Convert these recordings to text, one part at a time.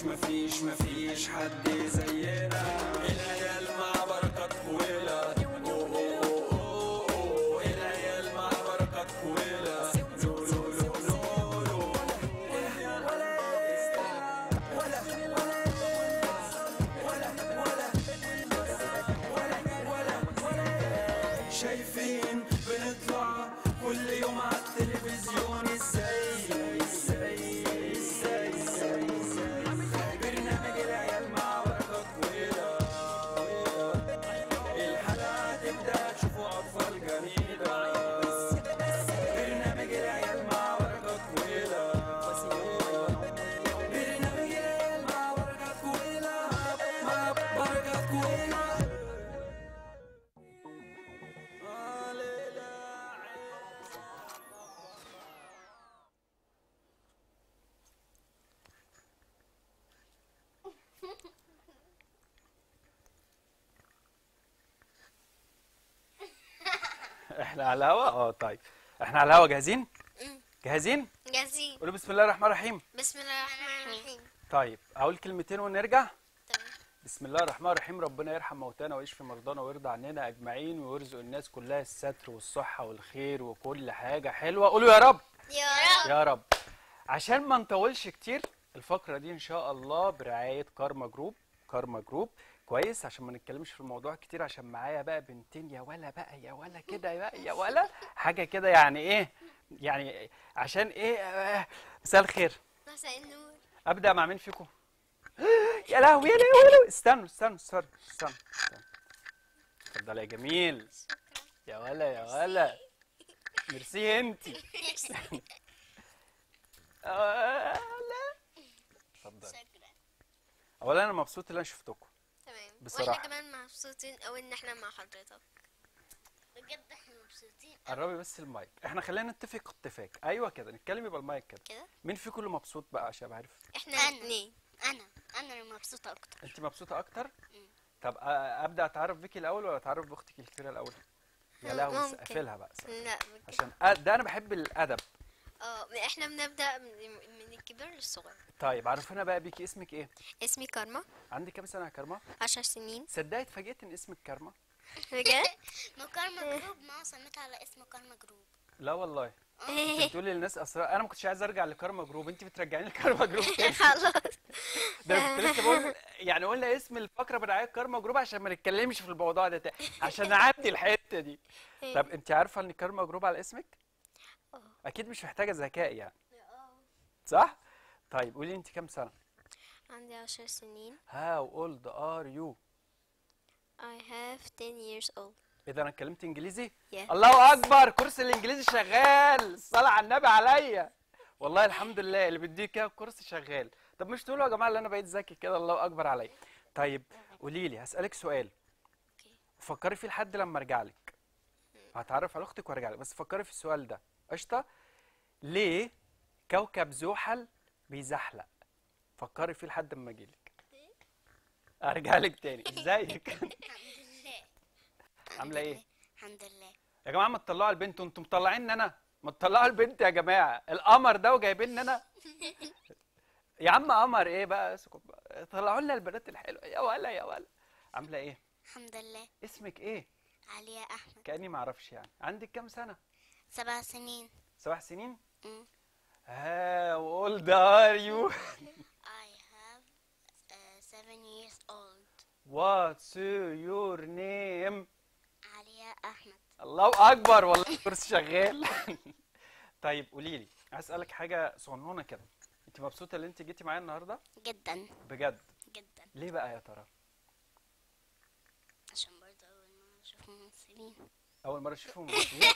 مفيش مفيش مفيش حد زينا العيال مع بركات كويلة أوه أوه أوه أوه. العيال مع بركات كويلة لو لو لو لو لو. شايفين بنطلع كل يوم على التلفزيون ازاي ازاي ازاي ازاي ازاي برنامج العيال مع بركة طويلة الحلقة تبدأ تشوفوا أطفال جميلة برنامج العيال مع بركة طويلة برنامج العيال مع بركة طويلة مع بركة طويلة احنا على الهوا اه طيب احنا على الهوا جاهزين جاهزين جاهزين قولوا بسم الله الرحمن الرحيم بسم الله الرحمن الرحيم طيب اقول كلمتين ونرجع تمام بسم الله الرحمن الرحيم ربنا يرحم موتانا ويشفي مرضانا ويرضى عننا اجمعين ويرزق الناس كلها الستر والصحه والخير وكل حاجه حلوه قولوا يا رب يا رب يا رب عشان ما نطولش كتير الفقره دي ان شاء الله برعايه كارما جروب كارما جروب كويس عشان ما نتكلمش في الموضوع كتير عشان معايا بقى بنتين يا ولا بقى يا ولا كده بقى يا ولا حاجه كده يعني ايه يعني عشان ايه آه، مساء الخير مساء النور ابدا مع مين فيكم يا لهوي يا لهوي يا لهوي استنوا استنوا استنوا استنوا استنوا. اتفضل يا جميل يا ولا يا ولا ميرسي انتي آه، لا اتفضل شكرا اولا انا مبسوط ان انا شفتكم تمام بصراحة. واحنا كمان مبسوطين قوي ان احنا مع حضرتك بجد احنا مبسوطين قربي بس المايك احنا خلينا نتفق اتفاق ايوه كده نتكلم يبقى المايك كده كده مين فيكم اللي مبسوط بقى عشان أبقى عارف احنا الاثنين انا انا اللي مبسوطه اكتر انت مبسوطه اكتر طب آه، ابدا اتعرف بيكي الاول ولا اتعرف باختك الكبيره الاول يا لهوي ممكن. اقفلها بقى سقفلها. لا بجد. عشان أ- ده انا بحب الادب اه احنا بنبدا من, من الكبير للصغير طيب عرفنا بقى بيكي اسمك ايه اسمي كارما عندي كام سنه يا كارما عشر سنين صدقت اتفاجئت ان اسمك كارما بجد مكارما جروب ما سميتها على اسم مكارما جروب لا والله انت بتقولي للناس اسرار انا ما كنتش عايز ارجع لكارما جروب انت بترجعيني لكارما جروب تاني خلاص ده أنا كنت لسه بقول يعني قلنا اسم الفقره برعايه كارما جروب عشان ما نتكلمش في الموضوع ده تاني عشان نعدي الحته دي طب انت عارفه ان كارما جروب على اسمك اكيد مش محتاجه ذكاء يعني صح طيب قولي انت كام سنه عندي عشر سنين How old are you I have 10 years old ايه ده انا اتكلمت انجليزي Yeah. الله اكبر كورس الانجليزي شغال الصلاه على النبي عليا والله الحمد لله اللي بيديك كده الكورس شغال طب مش تقولوا يا جماعه اللي انا بقيت ذكي كده الله اكبر عليا طيب قولي لي هسالك سؤال اوكي فكري فيه لحد لما ارجع لك هتعرف على اختك وارجع لك بس فكري في السؤال ده قشطه ليه كوكب زحل بيزحلق فكري فيه لحد ما اجيلك ارجع لك تاني ازيك عامله ايه الحمد لله يا جماعه ما تطلعوا البنت انتوا مطلعين انا ما تطلعوا البنت يا جماعه القمر ده وجايبين انا يا عم قمر ايه بقى اسكت بقى طلعوا لنا البنات الحلوه يا ولا يا ولا عامله ايه الحمد لله اسمك ايه عليا احمد كاني ما اعرفش يعني عندك كام سنه سبع سنين سبع سنين مم. ها اولد ار يو I have uh, seven years old واتس يور نيم عليا احمد الله اكبر والله الكورس شغال طيب قولي لي هسالك حاجه صغنونه كده انت مبسوطه اللي انت جيتي معايا النهارده جدا بجد جدا ليه بقى يا ترى عشان برضه اول ما اشوف ممثلين اول مره تشوفي ممثلين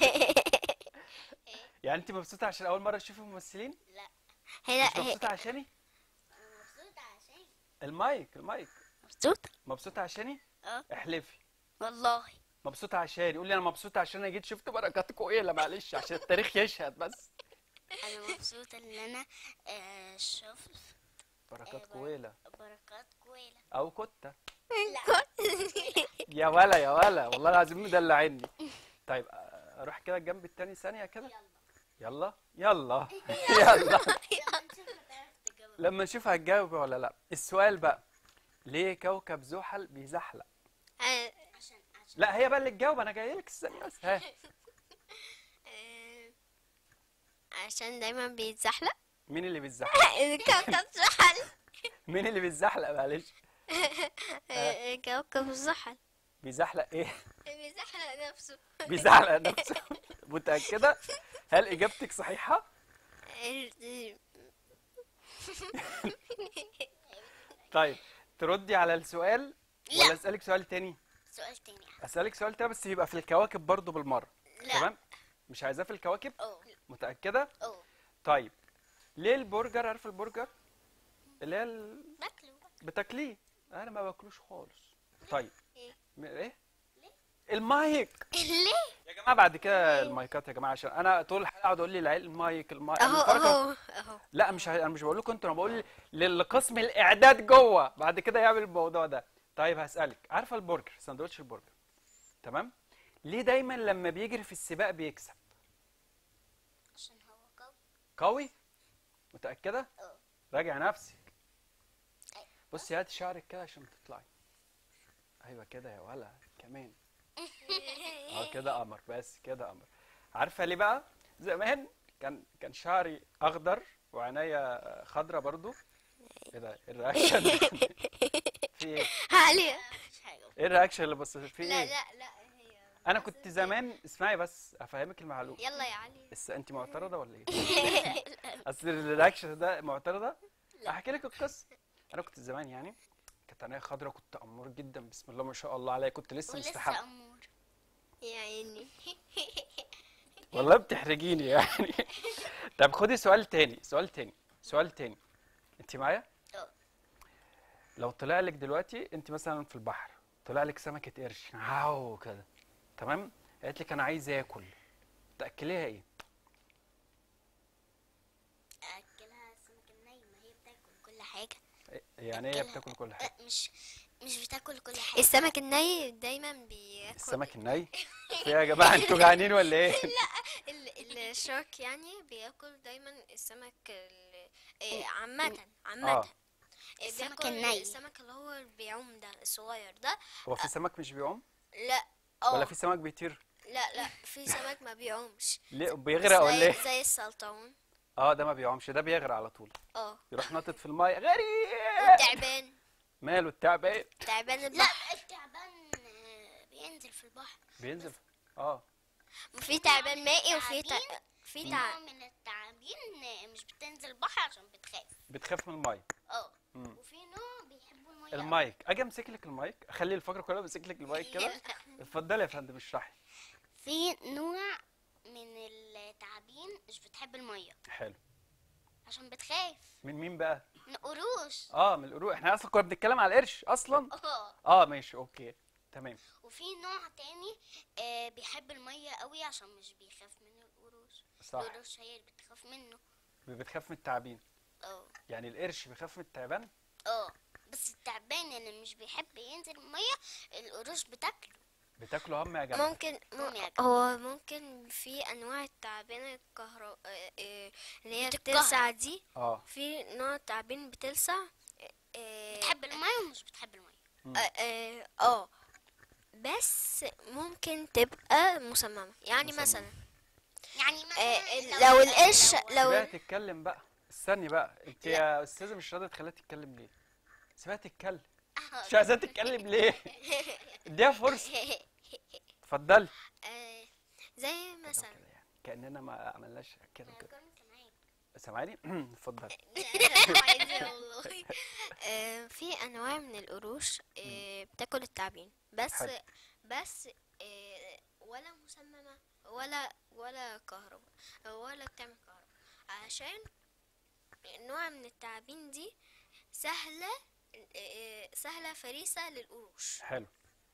يعني انت مبسوطه عشان اول مره تشوفي ممثلين لا هي مش مبسوطه عشاني انا مبسوطه عشان المايك المايك مبسوطه مبسوطه عشاني اه احلفي والله مبسوطه عشاني قولي انا مبسوطه عشان انا جيت شفت بركاتكم ايه لا معلش عشان التاريخ يشهد بس انا مبسوطه ان انا آه، شفت بركات آه، كويله بركات كويله او كته لا يا ولا يا ولا والله العظيم مدلعيني طيب آه، اروح كده الجنب التاني ثانيه كده يلا يلا يلا نشوف هتعرف تجاوب لما نشوف هتجاوب ولا لا السؤال بقى ليه كوكب زحل بيزحلق آه، عشان عشان لا هي بقى اللي تجاوب انا جاي لك استني بس ها آه، عشان دايما بيتزحلق مين اللي بيتزحلق كوكب زحل مين اللي بيتزحلق معلش آه، كوكب زحل بيزحلق ايه بيزحلق نفسه بيزحلق نفسه متأكدة هل إجابتك صحيحة ال- طيب تردي على السؤال لا. ولا أسألك سؤال تاني سؤال تاني أسألك سؤال تاني بس يبقى في الكواكب برضو بالمرة لا. تمام مش عايزاه في الكواكب اه متأكدة اه طيب ليه البرجر عارف البرجر اللي هي ال... باكله بتاكليه انا ما باكلوش خالص طيب إيه؟ م- ايه المايك ليه يا جماعه بعد كده المايكات يا جماعه عشان انا طول الحلقه اقعد اقول لي العيال المايك المايك اهو أنا مفكر- اهو اهو لا مش ه- انا مش بقول لكم انتوا انا بقول للقسم الاعداد جوه بعد كده يعمل الموضوع ده طيب هسالك عارفه البرجر سندوتش البرجر تمام ليه دايما لما بيجري في السباق بيكسب عشان هو قوي قوي متاكده اه راجع نفسك أيوة. بصي هاتي شعرك كده عشان تطلعي ايوه كده يا ولا كمان اه كده قمر بس كده قمر عارفه ليه بقى زمان كان كان شعري اخضر وعينيا خضرة برضو ايه ده إيه الرياكشن ده؟ في ايه عليا مفيش حاجه ايه الرياكشن اللي بصيت في لا ايه لا لا هي انا كنت زمان اسمعي بس افهمك المعلومه يلا يا علي بس انت معترضه ولا ايه اصل الرياكشن ده معترضه احكي لك القصه انا كنت زمان يعني كانت عينيا خضرة كنت امور جدا بسم الله ما شاء الله عليا كنت لسه ولسه مستحمى امور يا عيني والله بتحرجيني يعني طب خدي سؤال تاني سؤال تاني سؤال تاني انت معايا اه. لو طلع لك دلوقتي انت مثلا في البحر طلع لك سمكة قرش عاو كده تمام قالت لك انا عايز اكل تاكليها ايه اكلها السمك الني ما هي بتاكل كل حاجه يعني هي أكلها. بتاكل كل حاجه أه، مش مش بتاكل كل حاجه السمك الني دايما بياكل السمك الني في يا جماعه انتوا جعانين ولا ايه ال- الشارك يعني بياكل دايما السمك ال- إيه، عامة آه. عامة إيه، السمك بياكل الني. السمك اللي هو اللي بيعوم ده الصغير ده هو في سمك مش بيعوم لا ولا اه في سمك بيطير لا لا في سمك ما بيعومش ليه بيغرق ولا زي, ايه زي السلطعون اه ده ما بيعومش ده بيغرق على طول اه يروح ناطط في الماء غريب والتعبان ماله التعبان تعبان لا البحر التعبان آه، بينزل في البحر بينزل اه وفي تعبان مائي وفي تع... تعابين. في في تع... نوع من التعابين آه، مش بتنزل البحر عشان بتخاف بتخاف من الماء اه مم. وفي نوع بيحبوا الميه المايك اجي امسك لك المايك اخلي الفقره كلها امسك لك المايك كده اتفضلي يا فندم اشرحي في نوع من التعابين مش بتحب الميه حلو عشان بتخاف من مين بقى من قروش اه من القروق احنا اصلا كنا بنتكلم على القرش اصلا اه اه ماشي اوكي تمام وفي نوع تاني آه بيحب الميه قوي عشان مش بيخاف من القروش صح القروش هي اللي بتخاف منه بتخاف من التعابين اه يعني القرش بيخاف من التعبان اه بس التعبان اللي مش بيحب ينزل الميه القروش بتاكله بتاكلوا هم يا جماعه ممكن مم يا هو ممكن في انواع التعابين الكهرباء اللي هي بتتكهرب. بتلسع دي اه في نوع تعابين بتلسع آه، بتحب الميه ومش بتحب الميه آه، اه اه بس ممكن تبقى مسممة يعني مسممة. مثلا يعني آه، مثلا لو القرش لو سيبها تتكلم بقى استني بقى انت يا استاذه مش راضيه تخليها تتكلم ليه سيبها تتكلم مش عايزاها تتكلم ليه اديها فرصه اتفضلي آه، زي كده مثلا وكده يعني كاننا ما عملناش كده وكده كنت معاك سامعاني اتفضلي عايزة والله. آه، في انواع من القروش آه، بتاكل التعابين بس حلو. بس آه، ولا مسممة ولا ولا كهرباء ولا بتعمل كهرباء عشان نوع من التعابين دي سهلة آه، سهلة فريسة للقروش حلو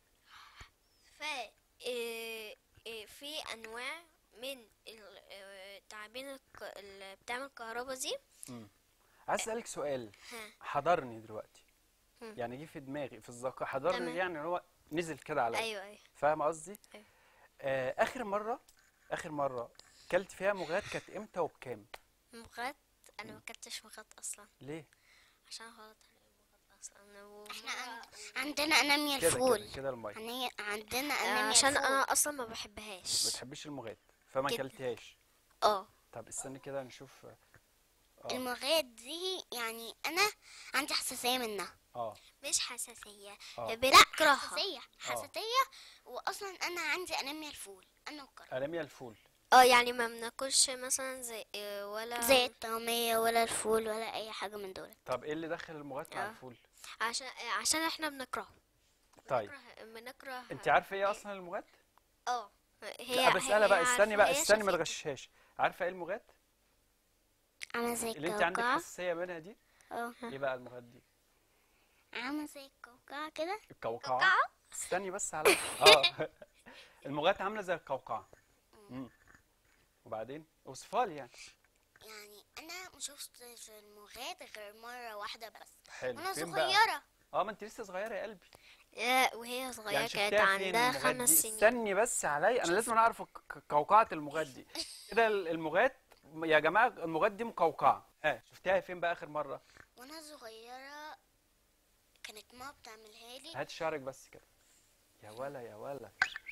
ف آه، آه، في انواع من ال- آه، التعابين الك- اللي بتعمل كهرباء دي مم. عايز اسالك سؤال ها. حضرني دلوقتي مم. يعني جه في دماغي في الذاكره حضرني تمام. يعني هو نزل كده عليا ايوه ايوه فاهم قصدي أيوة. آه اخر مره اخر مره كلت فيها مغات كانت امتى وبكام مغات انا ما اكلتش مغات اصلا ليه عشان غلط على المغات اصلا و- احنا عند... عندنا انيميا كده الفول كده كده الميه يعني عندنا آه، انيميا عشان الفول انا اصلا ما ما بحبهاش بتحبيش المغات فما جدا. اكلتهاش اه طب استني كده نشوف اه المغاد دي يعني انا عندي حساسيه منها اه مش حساسية اه بنكرهها حساسيه حساسيه واصلا انا عندي انيميا الفول انا وكرم انيميا الفول اه يعني ما بناكلش مثلا زي آه، ولا زي الطعميه ولا الفول ولا اي حاجه من دول طب ايه اللي دخل المغات مع آه. الفول عشان آه، عشان احنا بنكرهه طيب بنكره بنكره انت عارفه ايه اصلا المغات اه لا هي بسألها هي بقى استني بقى عارفة، هي استني ما شفيقة. تغششهاش عارفه ايه المغات عامله زي اللي انت عندك الكوكعه حساسيه منها دي اه ايه بقى المغات دي عامله زي الكوكعه كده القوقعه استني بس على اه المغات عامله زي القوقعه امم وبعدين اوصفها لي يعني يعني انا ما شفتش المغاد غير مره واحده بس حلو وانا فين بقى صغيره اه ما انت لسه صغيره يا قلبي لا وهي صغيرة يعني كانت شفتها فين عندها المغات خمس دي سنين استني بس عليا انا لازم اعرف ك- قوقعه المغات دي كده ال- المغات يا جماعه المغات دي مقوقعه ها شفتها فين بقى اخر مره وانا صغيره كانت ماما بتعملها لي هات شعرك بس كده يا ولا يا ولا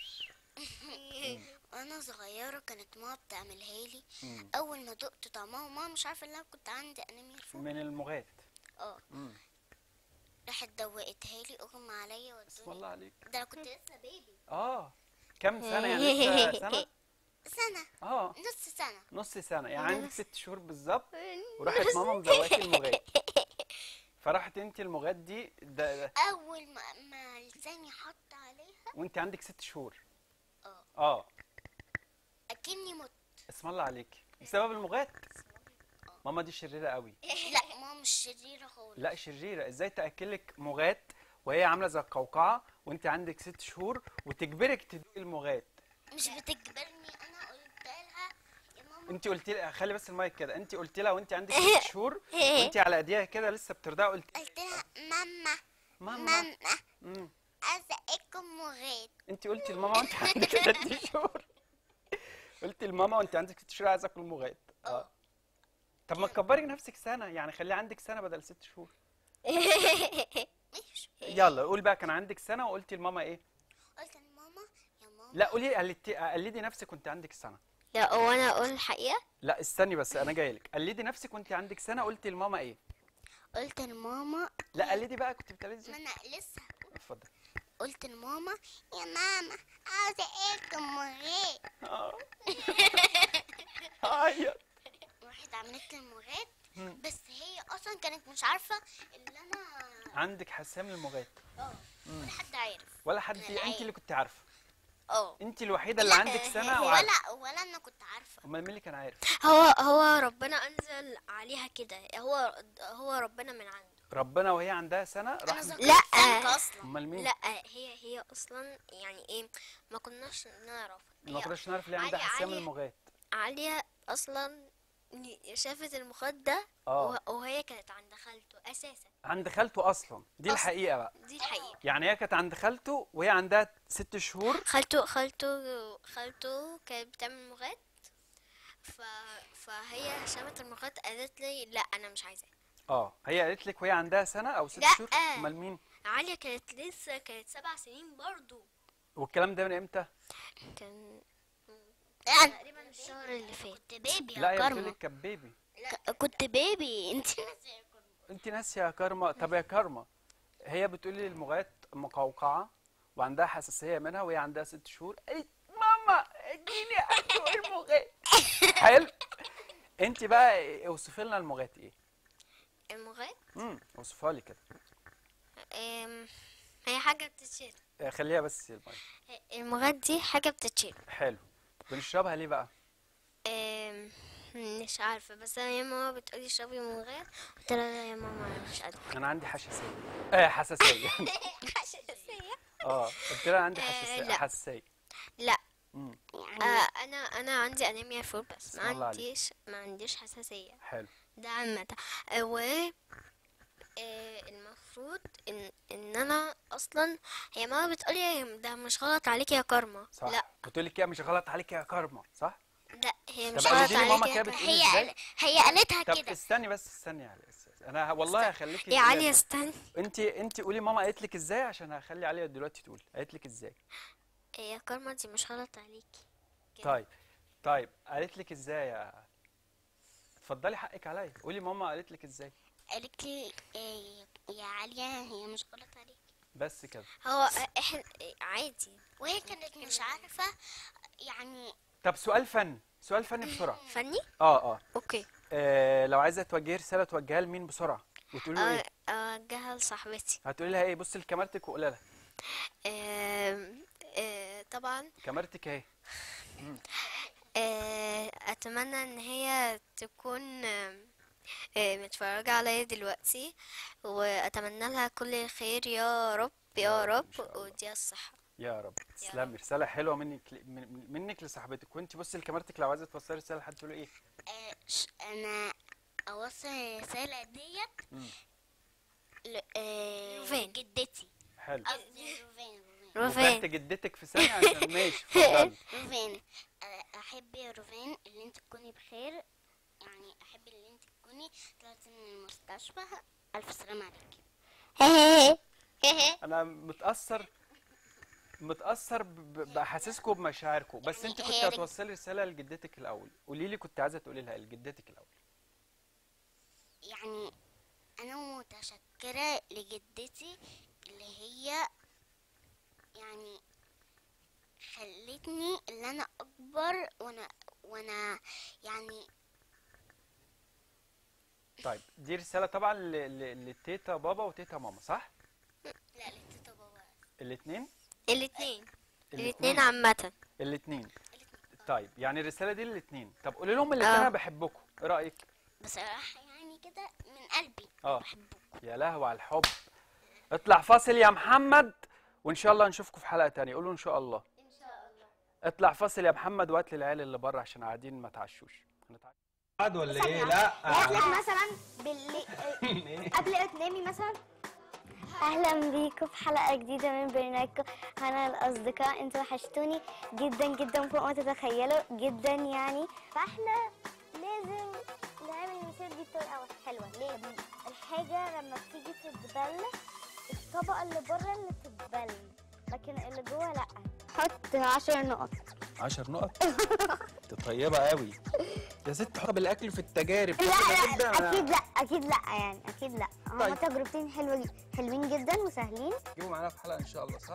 وانا صغيره كانت ماما بتعملها لي مم. اول ما دقت طعمها وماما مش عارفه ان انا كنت عندي انيميا الفول من المغات اه مم. راحت دوقتها لي اغمى عليا بسم ودوني الله عليك ده انا كنت لسه بيبي اه كم سنه يعني لسه سنه سنه اه نص سنه نص سنه يعني عندك ست شهور بالظبط وراحت ماما مدوقاكي المغات فراحت انت المغات دي ده ده اول ما ما لساني حط عليها وانت عندك ست شهور اه اه اكني مت اسم الله عليك بسبب المغات ماما دي شريره قوي لا ماما مش شريره خالص لا شريره ازاي تاكلك مغات وهي عامله زي القوقعه وانت عندك ست شهور وتجبرك تدوقي المغات مش بتجبرني انا قلت لها يا ماما انت قلت لها خلي بس المايك كده انت قلت لها وانت عندك ست شهور وانت على ايديها كده لسه بترضعي قلت قلت لها ماما ماما ماما مم. ازقكم مغيت انت قلتي لماما وانت عندك ست شهور قلتي لماما وانت عندك ست شهور عايزه اكل مغات اه طب ما تكبري نفسك سنه يعني خلي عندك سنه بدل ست شهور مش يلا قول بقى كان عندك سنه وقلتي لماما ايه قلت لماما يا ماما لا قولي قلدتي قلدي نفسك وانت عندك سنه لا وانا اقول الحقيقة لا استني بس انا جاي لك قلدي نفسك وانت عندك سنه قلتي لماما ايه قلت لماما لا قلدي بقى كنت بتقلدي ما ازاي انا لسه اتفضل قلت لماما يا ماما ازقكم مغيت اه عيط راحت عملت لي المغيت مم. بس هي اصلا كانت مش عارفه ان انا عندك حسام للمغات اه ولا حد عارف ولا حد من انت العيال. اللي كنت عارفه اه انت الوحيده اللي عندك سنه وعارفه ولا ولا انا كنت عارفه امال مين اللي كان عارف هو هو ربنا انزل عليها كده هو هو ربنا من عنده ربنا وهي عندها سنه راح انا لا. ذكرت اصلا امال مين لا هي هي اصلا يعني ايه ما كناش نعرف ما هي كناش نعرف ليه عندها عالية- حسام عالية. المغات عليا اصلا شافت المخدة ده اه. وه- وهي كانت عند خالته اساسا عند خالته اصلا دي أصلاً. الحقيقه بقى دي الحقيقة يعني هي كانت عند خالته وهي عندها ست شهور خالته خالته خالته كانت بتعمل مغات ف... فهي شافت المغات قالت لي لا انا مش عايزاه اه هي قالت لك وهي عندها سنه او ست لا. شهور امال مين عليا كانت لسه كانت سبع سنين برضو والكلام ده من امتى كان يعني تقريبا الشهر اللي فات كنت بيبي لا يا هي بتقول كارما لك كان بيبي ك- كنت بيبي انت انت ناسيه يا كارما طب يا كارما هي بتقولي المغات مقوقعه وعندها حساسيه منها وهي عندها ست شهور قالت ماما اديني اكل المغات حلو انت بقى اوصفي لنا المغات ايه المغات امم اوصفها لي كده أم، هي حاجة بتتشرب آه، خليها بس الميه المغات دي حاجة بتتشرب حلو بنشربها ليه بقى أم، مش عارفة بس أنا يا ماما بتقولي اشربي مغات قلت لها لا يا ماما أنا مش قادرة انا عندي حساسيه اه حساسيه حساسية اه قلت لها عندي آه، حساسيه لا. حساسيه لا امم آه انا انا عندي انيميا فول بس بسم ما الله عليك. عنديش ما عنديش حساسيه حلو ده عامه آه، و آه، المفروض ان ان انا اصلا هي ماما بتقولي ده مش غلط عليك يا كارما صح لا بتقول لك كده مش غلط عليك يا كارما صح لا هي طب مش قولي غلط لي ماما عليك كانت بتقول هي ازاي قال- هي قالتها طب كده استني بس استني علي استني. انا ه- والله هخليكي يا تقولي علي يا استنى انت انت قولي ماما قالت لك ازاي عشان هخلي عليا دلوقتي تقول قالت لك ازاي يا كارما دي مش غلط عليكي كده. طيب طيب قالت لك ازاي يا اتفضلي حقك عليا قولي ماما قالت لك ازاي قالت لي إيه يا عليا هي مش غلط عليك بس كده هو احنا عادي وهي كانت مش عارفة يعني طب سؤال فني سؤال فني بسرعه فني اه اه اوكي آه، لو عايزه توجهي رساله توجهها لمين بسرعه وتقولي له أ- ايه اوجهها لصاحبتي هتقولي لها ايه بصي لكاميرتك وقولي لها آم، آه، طبعا كاميرتك اهي آه، اتمنى ان هي تكون آم، آه، متفرجة عليا دلوقتي واتمنى لها كل الخير يا رب يا رب ودي الصحة يا رب تسلمي رساله حلوه منك ل- من- منك لصاحبتك وانت بصي لكاميرتك لو عايزه توصلي رساله لحد تقولي ايه آه، ش- انا اوصل الرسالة ديت مم. ل- آه، روفين. جدتي حلو قصدي روفين روفين روفين وبعت جدتك في ثانيه عشان ماشي اتفضلي روفين آه، احب يا روفين اللي انت تكوني بخير يعني احب اللي انت تكوني طلعتي من المستشفى الف سلامة عليكي انا متاثر متاثر ب- ب- باحاسيسكم بمشاعركم بس يعني انت كنت هي رج- هتوصلي رساله لجدتك الاول قولي لي كنت عايزه تقولي لها إيه لجدتك الاول يعني انا متشكرة لجدتي اللي هي يعني خلتني اللي انا اكبر وانا وانا يعني طيب دي رساله طبعا ل- ل- لتيتا بابا وتيتا ماما صح لا لتيتا بابا الاثنين الاتنين الاتنين عامة الاثنين طيب يعني الرساله دي للاثنين طب قولي لهم الاثنين آه. انا بحبكم ايه رايك بصراحة يعني كده من قلبي اه بحبكم يا لهوي على الحب اطلع فاصل يا محمد وان شاء الله نشوفكم في حلقه تانية قولوا ان شاء الله ان شاء الله اطلع فاصل يا محمد وهات لي العيال اللي بره عشان قاعدين ما تعشوش هنتعشى. قعد ولا ايه لا لك مثلا بالليل قبل ما تنامي مثلا اهلا بيكم في حلقه جديده من برنامجكم هنا الاصدقاء انتوا وحشتوني جدا جدا فوق ما تتخيلوا جدا يعني فاحنا لازم نعمل المثال دي بطريقه حلوه ليه الحاجه لما بتيجي تتبل الطبقه اللي بره اللي تتبل لكن اللي جوه لا حط عشر نقط 10 نقط انت طيبه قوي يا ست حب الاكل في التجارب لا كده لا جدا. اكيد لا اكيد لا يعني اكيد لا هما طيب. تجربتين حلوه حلوين جدا وسهلين جيبوا معانا في حلقه ان شاء الله صح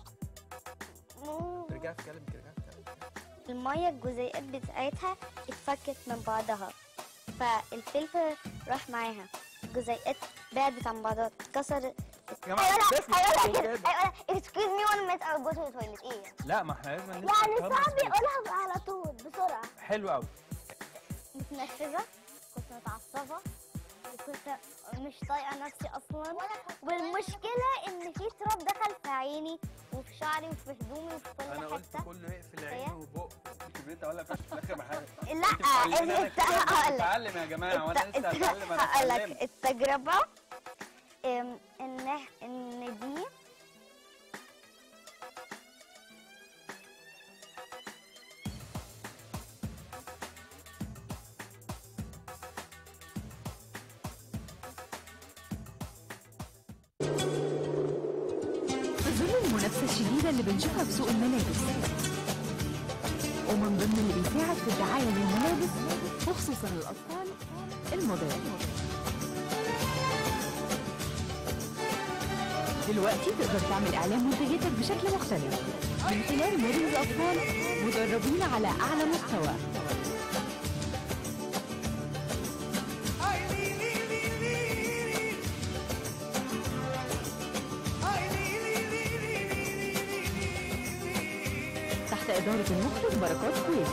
مو- ترجع في كلام كده رجع في كلام. الميه الجزيئات بتاعتها اتفكت من بعضها فالفلفل راح معاها الجزيئات بعدت عن بعضها اتكسر يا جماعه ايوه بس لا ايوه كده. لا ايوه لا اكسكيوز مي وانا ميت او جو تو تويلت ايه يعني لا ما احنا لازم يعني نفهم صعب مظبوط. يقولها على طول بسرعه حلو قوي متنرفزه كنت متعصبه وكنت مش طايقه نفسي اصلا والمشكله ان في تراب دخل في عيني وفي شعري وفي هدومي وفي كل انا قلت حته كله يقفل عينه وبقه الكبريت ولا فاش في الاخر محل لا انا الت- هقول لك بتعلم يا جماعه وانا الت- لسه الت- هتعلم انا هقول اتعلم لك التجربه ام، ان ان دي في ظل المنافسة الشديدة اللي بنشوفها في سوق الملابس ومن ضمن اللي بيساعد في الدعاية للملابس وخصوصا الأطفال الموديل دلوقتي تقدر تعمل إعلان منتجاتك بشكل مختلف من خلال موديلز أطفال مدربين على أعلى مستوى تحت إدارة المخرج بركات كويس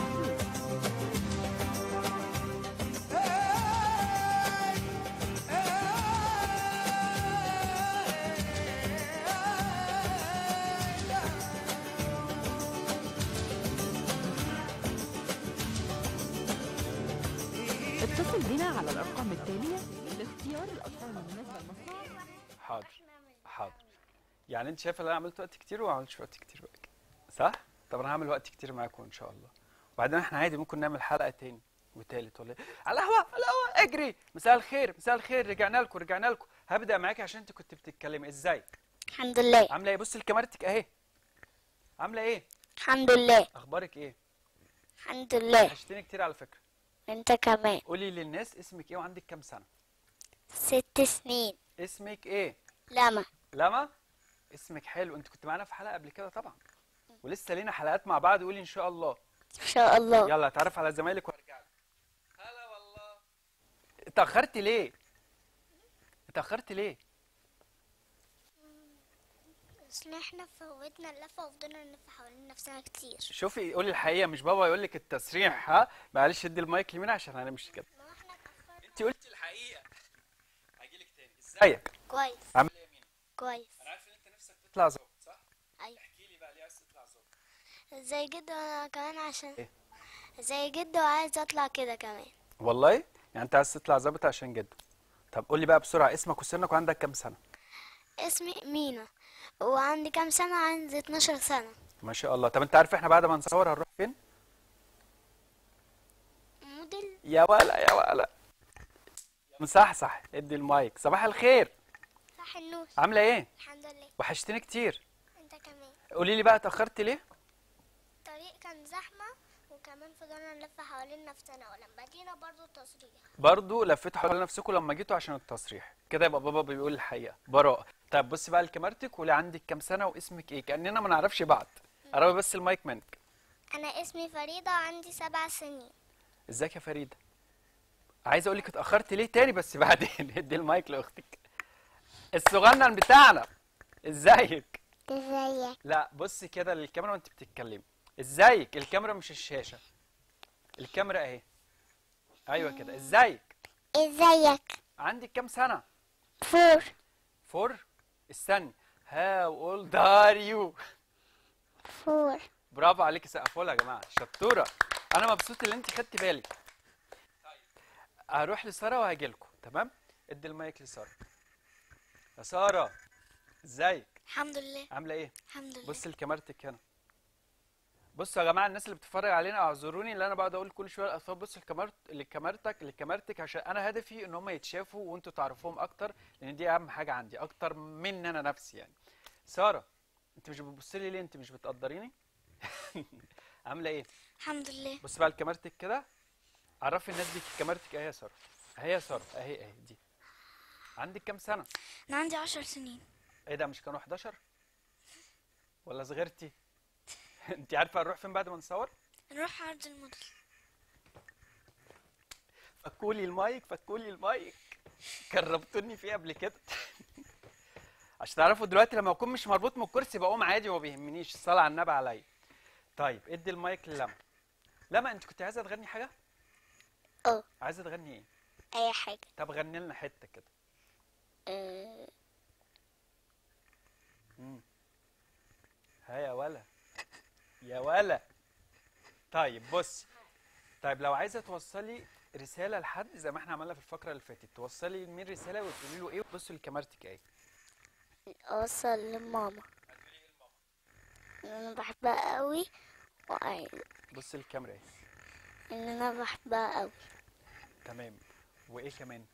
اتصل بنا على الأرقام التالية لاختيار الأطفال المناسبة لمصنعك حاضر حاضر يعني انت شايفه ان انا عملت وقت كتير وما عملتش وقت كتير بقى صح طب انا هعمل وقت كتير معاكم ان شاء الله وبعدين احنا عادي ممكن نعمل حلقه تاني وتالت ولا على الهوا على الهوا اجري مساء الخير مساء الخير رجعنا لكم رجعنا لكم هبدا معاكي عشان انت كنت بتتكلمي ازاي الحمد لله عامله ايه بصي لكاميرتك اهي عامله ايه الحمد لله اخبارك ايه الحمد لله وحشتني كتير على فكره انت كمان قولي للناس اسمك ايه وعندك كام سنه ست سنين اسمك ايه لما لما اسمك حلو انت كنت معانا في حلقه قبل كده طبعا ولسه لينا حلقات مع بعض قولي ان شاء الله ان شاء الله يلا اتعرف على زمايلك وارجع لك هلا والله اتاخرت ليه اتاخرت ليه اصل احنا فوتنا اللفه وفضلنا نلف حوالين نفسنا كتير شوفي قولي الحقيقه مش بابا يقول لك التسريح ها معلش ادي المايك لمين عشان هنمشي كده ما احنا اتاخرنا انت قلتي الحقيقه هاجي لك تاني ازيك كويس عامل ايه يا مينا كويس انا عارف ان انت نفسك تطلع ظابط صح ايوه احكي لي بقى ليه عايز تطلع ظابط زي جدو انا كمان عشان إيه؟ زي جدو عايز اطلع كده كمان والله يعني انت عايز تطلع ظابط عشان جد طب قولي بقى بسرعه اسمك وسنك وعندك كام سنه اسمي مينا وعندي كام سنه عندي 12 سنه ما شاء الله طب انت عارف احنا بعد ما نصور هنروح فين موديل يا ولا يا ولا يا مصحصح ادي المايك صباح الخير صح النور عامله ايه الحمد لله وحشتني كتير انت كمان قولي لي بقى اتاخرت ليه الطريق كان زحمه وكمان فضلنا نلف حوالين نفسنا ولما جينا برضو التصريح برضو لفيتوا حول نفسكم لما جيتوا عشان التصريح كده يبقى بابا بيقول الحقيقه براءه طب بصي بقى لكاميرتك وقولي عندك كام سنه واسمك ايه كاننا ما نعرفش بعض قربي بس المايك منك انا اسمي فريده عندي سبع سنين ازيك يا فريده عايز اقول لك اتاخرت ليه تاني بس بعدين ادي المايك لاختك الصغنن بتاعنا ازيك ازيك لا بصي كده للكاميرا وانت بتتكلمي ازيك الكاميرا مش الشاشه الكاميرا اهي ايوه كده ازيك ازيك عندك كام سنه فور فور استني هاو اولد ار يو فور برافو عليكي سقفوا لها يا جماعه شطوره انا مبسوط ان انت خدتي بالك طيب هروح لساره وهاجي لكم تمام ادي المايك لساره يا ساره ازيك الحمد لله عامله ايه الحمد لله بص لكاميرتك هنا بصوا يا جماعه الناس اللي بتتفرج علينا اعذروني اللي انا بقعد اقول كل شويه الاطفال بص لكاميرت لكاميرتك لكاميرتك عشان انا هدفي ان هم يتشافوا وانتوا تعرفوهم اكتر لان دي اهم حاجه عندي اكتر من انا نفسي يعني ساره انت مش بتبص لي ليه انت مش بتقدريني عامله ايه الحمد لله بص بقى لكاميرتك كده عرفي الناس بيك كاميرتك اهي يا ساره اهي يا ساره اهي اهي دي عندك كام سنه انا عندي عشر سنين ايه ده مش كانوا 11 ولا صغرتي انت عارفه هنروح فين بعد ما نصور نروح عرض الموديل فكولي المايك فكولي المايك كربتوني فيه قبل كده عشان تعرفوا دلوقتي لما اكون مش مربوط من الكرسي بقوم عادي وما بيهمنيش الصلاه على النبي عليا طيب ادي المايك للما لما انت كنت عايزه تغني حاجه اه عايزه تغني ايه اي حاجه طب غني لنا حته كده أه ها يا ولا يا ولا طيب بص طيب لو عايزه توصلي رساله لحد زي ما احنا عملنا في الفقره اللي فاتت توصلي لمين رساله وتقولي له ايه بصوا لكاميرتك ايه اوصل لماما انا بحبها قوي وعايز بص الكاميرا ايه ان انا بحبها قوي تمام وايه كمان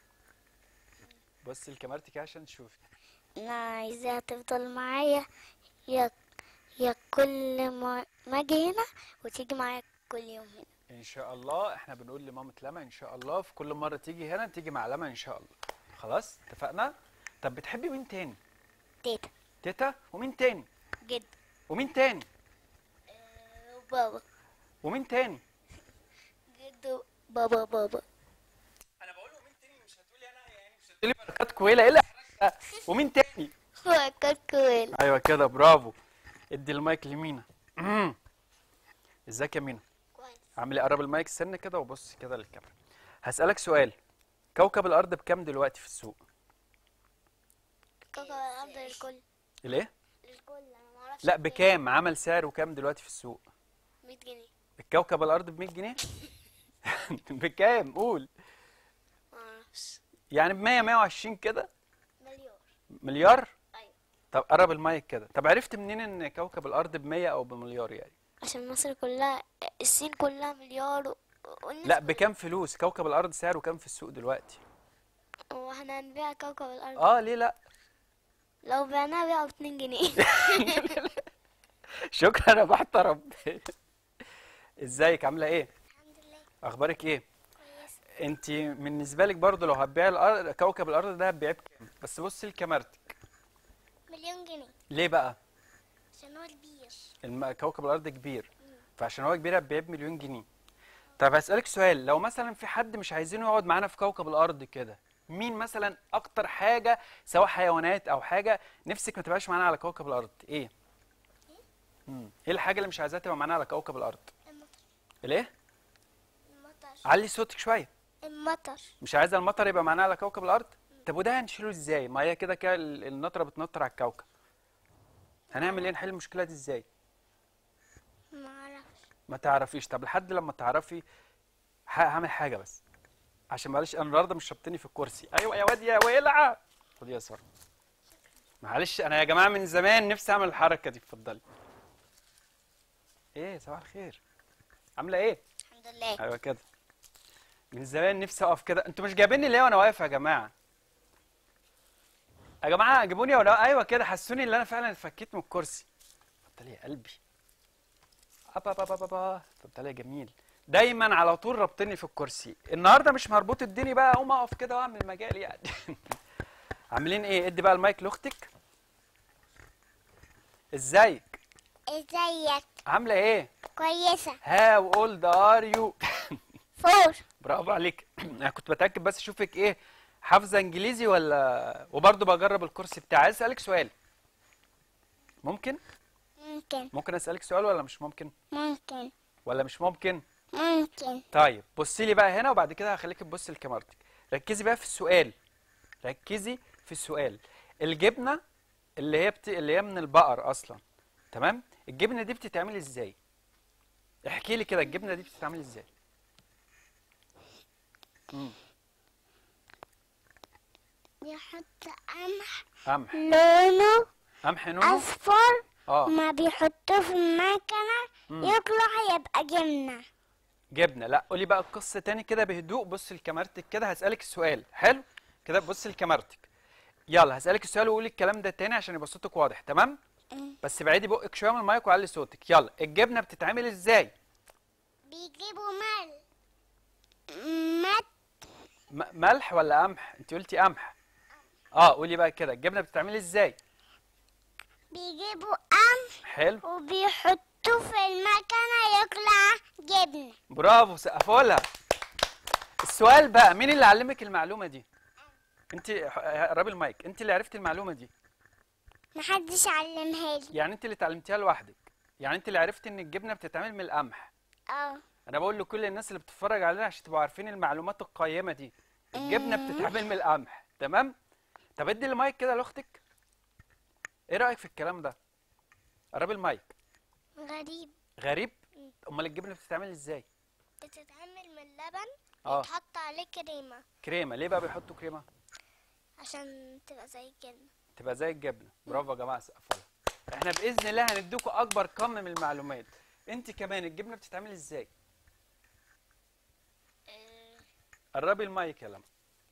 بص لكاميرتك إيه عشان تشوفي انا عايزاها تفضل معايا يا يا كل ما ما اجي هنا وتيجي معايا كل يوم هنا ان شاء الله احنا بنقول لمامة لما ان شاء الله في كل مره تيجي هنا تيجي مع لما ان شاء الله خلاص اتفقنا طب بتحبي مين تاني تيتا تيتا ومين تاني جد ومين تاني وبابا ومين تاني جد بابا بابا انا بقول ومين تاني مش هتقولي انا يعني مش هتقولي بركات كويله ايه الإحراج ده؟ ومين تاني هو كان كويل ايوه كده برافو ادي المايك لمينا أمم. ازيك يا مينا كويس عامل قرب المايك سنه كده وبص كده للكاميرا هسألك سؤال كوكب الارض بكام دلوقتي في السوق كوكب الارض للكل الايه للكل انا ما اعرفش لا بكام عمل سعره كام دلوقتي في السوق 100 جنيه الكوكب الارض ب 100 جنيه بكام قول ما اعرفش يعني ب 100 120 كده مليون مليار ايوه طب قرب المايك كده طب عرفت منين ان كوكب الارض ب 100 او بمليار يعني عشان مصر كلها الصين كلها مليار و- والناس لا بكام فلوس كوكب الارض سعره كام في السوق دلوقتي واحنا هنبيع كوكب الارض اه ليه لا لو بعناها بيعوا باتنين جنيه شكرا يا محترم ازيك عامله ايه الحمد لله اخبارك ايه كويس انت بالنسبه لك برضو لو هتبيعي الارض كوكب الارض ده هتبيعيه بكام بس بصي لكاميرتك مليون جنيه ليه بقى عشان هو كبير الم... كوكب الارض كبير فعشان هو كبير هتبيعيه بمليون جنيه طب هسألك سؤال لو مثلا في حد مش عايزينه يقعد معانا في كوكب الارض كده مين مثلا اكتر حاجه سواء حيوانات او حاجه نفسك ما تبقاش معانا على كوكب الارض ايه مم. ايه الحاجه اللي مش عايزاها تبقى معانا على كوكب الارض المطر ليه المطر علي صوتك شويه المطر مش عايزه المطر يبقى معانا على كوكب الارض طب وده هنشيله ازاي ما هي كده كده ال- النطره بتنطر على الكوكب هنعمل ايه نحل المشكله دي ازاي ما اعرفش ما تعرفيش طب لحد لما تعرفي ه- هعمل حاجه بس عشان معلش انا النهارده مش شابطني في الكرسي ايوه يا واد يا ولع خدي يا ساره معلش انا يا جماعه من زمان نفسي اعمل الحركه دي اتفضلي ايه صباح الخير عامله ايه الحمد لله ايوه كده من زمان نفسي اقف كده انتوا مش جايبيني ليه وانا واقف يا جماعه يا جماعه جيبوني وانا واقف. ايوه كده حسوني ان انا فعلا اتفكيت من الكرسي اتفضلي يا قلبي ابا بابا بابا اتفضلي يا جميل دايما على طول رابطني في الكرسي النهارده مش مربوط اديني بقى اقوم اقف كده واعمل مجال يعني عاملين ايه ادي بقى المايك لاختك ازيك ازيك عامله ايه كويسه هاو اولد ار يو فور برافو عليك انا كنت بتاكد بس اشوفك ايه حافظه انجليزي ولا وبرضه بجرب الكورس بتاعي عايز اسالك سؤال ممكن ممكن ممكن اسالك سؤال ولا مش ممكن ممكن ولا مش ممكن ممكن طيب بصي لي بقى هنا وبعد كده هخليك تبصي لكاميرتك ركزي بقى في السؤال ركزي في السؤال الجبنه اللي هي بت... اللي هي من البقر اصلا تمام الجبنه دي بتتعمل ازاي احكي لي كده الجبنه دي بتتعمل ازاي امم بيحط قمح قمح لونه قمح نونو اصفر اه ما بيحطوه في المكنه مم. يطلع يبقى جبنه جبنه لا قولي بقى القصه تاني كده بهدوء بص لكاميرتك كده هسالك السؤال حلو كده بص لكاميرتك يلا هسالك السؤال وقولي الكلام ده تاني عشان يبقى صوتك واضح تمام بس بعيدي بقك شويه من المايك وعلي صوتك يلا الجبنه بتتعمل ازاي بيجيبوا مال مات م- ملح ولا قمح انت قلتي قمح اه قولي بقى كده الجبنه بتتعمل ازاي بيجيبوا قمح حلو وبيحطوه في المكنه يطلع جبنه برافو سقفوا لها السؤال بقى مين اللي علمك المعلومه دي انت قربي المايك انت اللي عرفتي المعلومه دي محدش علمها لي يعني انت اللي اتعلمتيها لوحدك يعني انت اللي عرفتي ان الجبنه بتتعمل من القمح اه انا بقول لكل الناس اللي بتتفرج علينا عشان تبقوا عارفين المعلومات القيمه دي الجبنه بتتعمل من القمح تمام طب ادي المايك كده لاختك ايه رايك في الكلام ده قربي المايك غريب غريب امال الجبنه بتتعمل ازاي بتتعمل من لبن اه يتحط عليه كريمه كريمه ليه بقى بيحطوا كريمه عشان تبقى زي الجبنه تبقى زي الجبنه برافو يا جماعه سقفوا لها احنا باذن الله هنديكم اكبر كم من المعلومات انت كمان الجبنه بتتعمل ازاي قربي المايك يا لما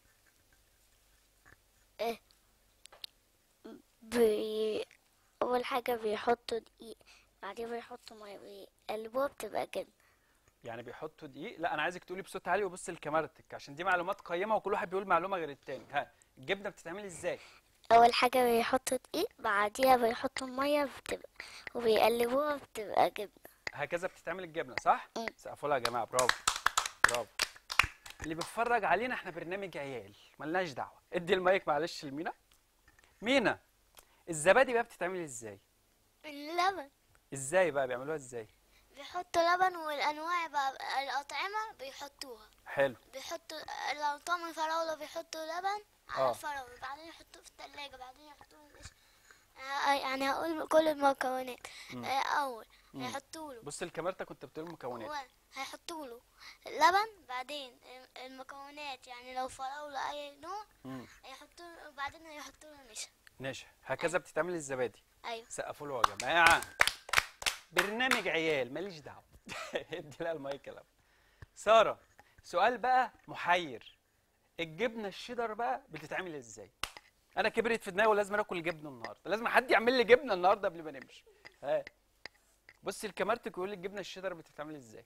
بي... اول حاجه بيحطوا دقيق بعدين بيحطوا ميه بيقلبوها بتبقى جبنه يعني بيحطوا دقيق لا انا عايزك تقولي بصوت عالي وبص لكاميرتك عشان دي معلومات قيمه وكل واحد بيقول معلومه غير التاني ها الجبنه بتتعمل ازاي اول حاجه بيحطوا دقيق بعديها بيحطوا ميه بتبقى وبيقلبوها بتبقى جبنه هكذا بتتعمل الجبنه صح مم. سقفوا لها يا جماعه برافو برافو اللي بيتفرج علينا احنا برنامج عيال ملناش دعوه ادي المايك معلش لمينا مينا الزبادي بقى بتتعمل ازاي اللبن ازاي بقى بيعملوها ازاي بيحطوا لبن والانواع بقى الاطعمه بيحطوها حلو بيحطوا لو طعم الفراوله بيحطوا لبن على آه. الفراوله بعدين يحطوه في الثلاجه بعدين يحطوه في آه، يعني هقول كل المكونات آه، اول هيحطوا له بص لكاميرتك كنت بتقول المكونات هو هيحطوا له لبن بعدين المكونات يعني لو فراوله اي نوع مم. هيحطوا له بعدين هيحطوا له نشا نشا هكذا بتتعمل الزبادي ايوه سقفوا له يا جماعه برنامج عيال ماليش دعوه ادي لها المايك يلا ساره سؤال بقى محير الجبنه الشيدر بقى بتتعمل ازاي انا كبرت في دماغي ولازم اكل جبنه النهارده لازم حد يعمل لي جبنه النهارده قبل ما نمشي ها بصي الكاميرتك ويقول لي الجبنه الشيدر بتتعمل ازاي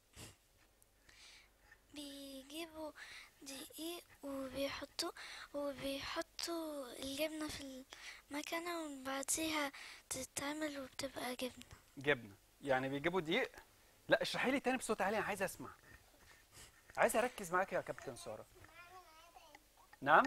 بيجيبوا دقيق وبيحطوا وبيحطوا الجبنة في المكنة وبعديها تتعمل وبتبقى جبنة جبنه يعني بيجيبوا دقيق لا اشرحي لي تاني بصوت عالي انا عايز اسمع عايز اركز معاك يا كابتن ساره نعم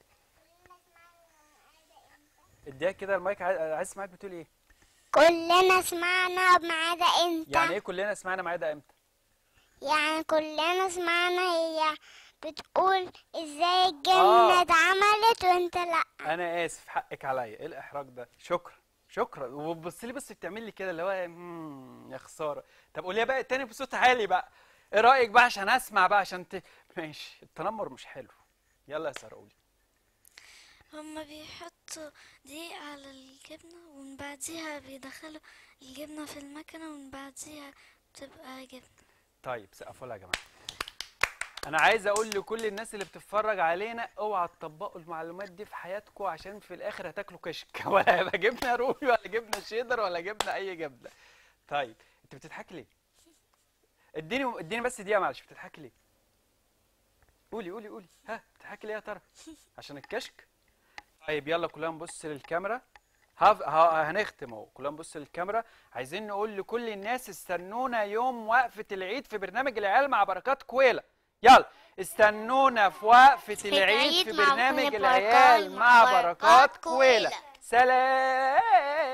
اديها كده المايك عايز عايز اسمعك بتقول ايه كلنا سمعنا ما عدا انت يعني ايه كلنا سمعنا معايا ده امتى يعني كلنا سمعنا هي بتقول ازاي الجنة آه. اتعملت وانت لا انا اسف حقك عليا ايه الاحراج ده شكرا شكرا وبص لي بس بتعمل لي كده اللي هو مم، يا خساره طب قوليها بقى تاني بصوت عالي بقى ايه رايك بقى عشان اسمع بقى عشان ت... ماشي التنمر مش حلو يلا يا ساره قولي هما بيحطوا دقيق على الجبنة ومن بعديها بيدخلوا الجبنة في المكنة ومن بعديها بتبقى جبنة طيب سقفوا لها يا جماعه انا عايز اقول لكل الناس اللي بتتفرج علينا اوعى تطبقوا المعلومات دي في حياتكم عشان في الاخر هتاكلوا كشك ولا هيبقى جبنه رومي ولا جبنه شيدر ولا جبنه اي جبنه طيب انت بتضحكي ليه اديني اديني بس دقيقه معلش بتضحكي ليه قولي قولي قولي ها بتضحكي ليه يا ترى عشان الكشك طيب يلا كلنا نبص للكاميرا هف... ه... هنختم اهو كلنا نبص للكاميرا عايزين نقول لكل الناس استنونا يوم وقفة العيد في برنامج العيال مع بركات كويلة يلا استنونا في وقفة العيد في العيد مع برنامج كل العيال بركات- مع مع بركات بركات كويلة كويلة. سلام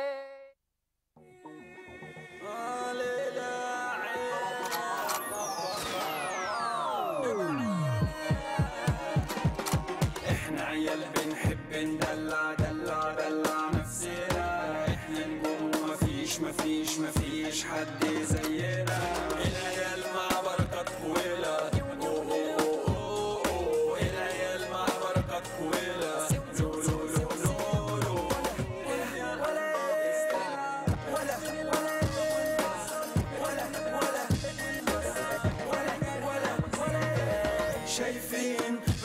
احنا عيال بنحب ندلع دلع دلع نفسنا احنا نجوم مفيش مفيش مفيش حد زينا العيال مع بركات كويلة أوه أوه أوه أوه. العيال مع بركات كويلة لو لو لو لو لو. شايفين